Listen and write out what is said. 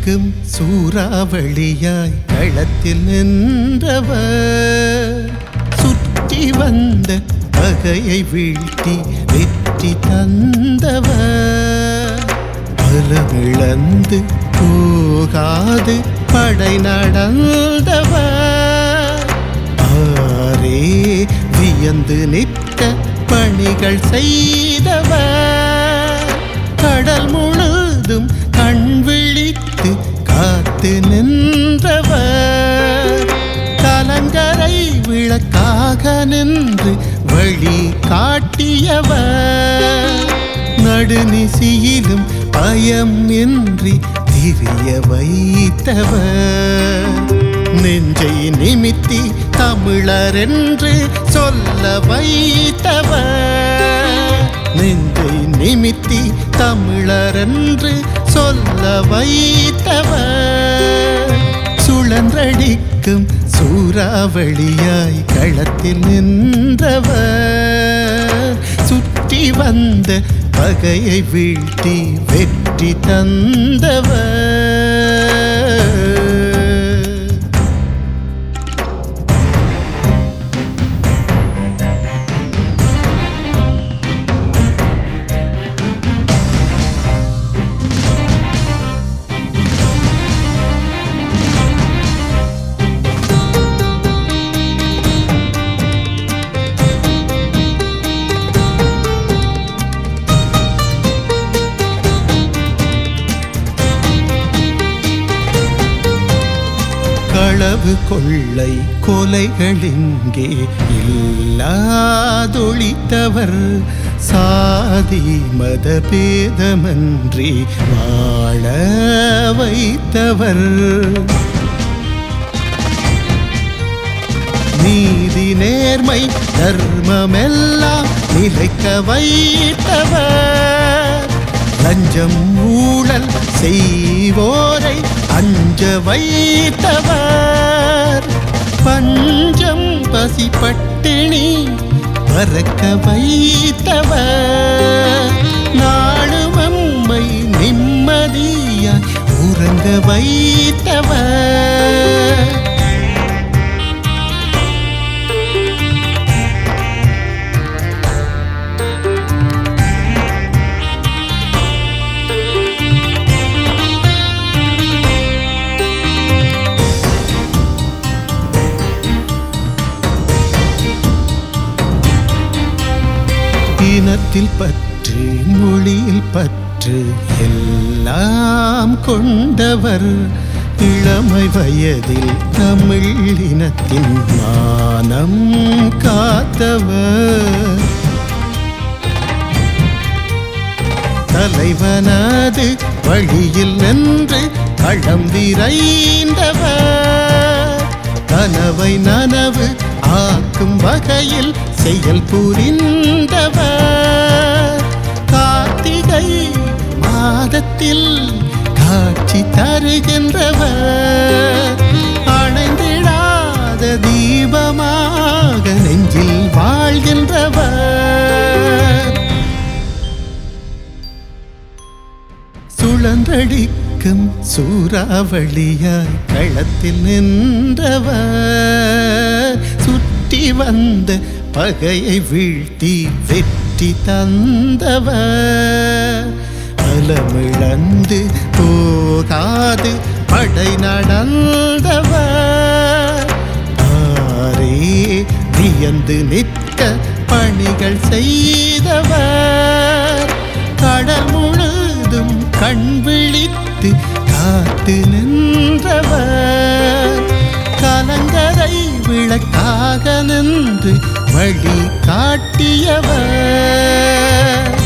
கண்டடிக்கும் சூறாவளியாய் களத்தில் நின்றவர் சுற்றி வந்த பகையை வீழ்த்தி வெற்றி தந்தவர் பலமிழந்து போகாது படை நடந்தவர் ஆரே வியந்து நிற்க பணிகள் செய்தவர் கடல் முழுதும் கண் விழித்து காத்து நின்றவர் கலங்கரை விளக்காக நின்று வழி காட்டியவர் நடுநிசியிலும் பயம் இன்றி திரிய வைத்தவர் நெஞ்சை நிமித்தி தமிழர் என்று சொல்ல வைத்தவர் நெஞ்சை நிமித்தி தமிழர் என்று சொல்ல வைத்தவர் சுழன்றடிக்கும் சூறாவளியாய் களத்தில் நின்றவர் சுற்றி வந்த பகையை வீழ்த்தி வெற்றி தந்தவர் களவு கொள்ளை கொலைகள் இங்கே இல்லாதொழித்தவர் சாதி மத பேதமன்றி வாழ வைத்தவர் நீதி நேர்மை தர்மமெல்லாம் நிலைக்க வைத்தவர் லஞ்சம் ஊழல் செய்வோரை அஞ்ச வைத்தவர் பஞ்சம் பசி பட்டினி பறக்க வைத்தவர் நாடும் அம்மை நிம்மதியாய் உறங்க வைத்தவர் இனத்தில் பற்று மொழியில் பற்று எல்லாம் கொண்டவர் இளமை வயதில் தமிழ் இனத்தின் மானம் காத்தவர் தலைவனது வழியில் நின்று களம் விரைந்தவர் கனவை நனவு ஆக்கும் வகையில் செயல் புரிந்தவர் கார்த்திகை மாதத்தில் காட்சி தருகின்றவர் அணைந்திடாத தீபமாக நெஞ்சில் வாழ்கின்றவர் சுழன்றடிக்கும் சூறாவளியாய் களத்தில் நின்றவர் சுற்றி வந்த பகையை வீழ்த்தி வெற்றி தந்தவர் அலமிழந்து போகாது படை நடந்தவர் ஆரே வியந்து நிற்க பணிகள் செய்தவர் கடல் முழுதும் கண் விழித்து காத்து நின்றவர் கலங்கரை விளக்காக நின்று வழி காட்டியவர்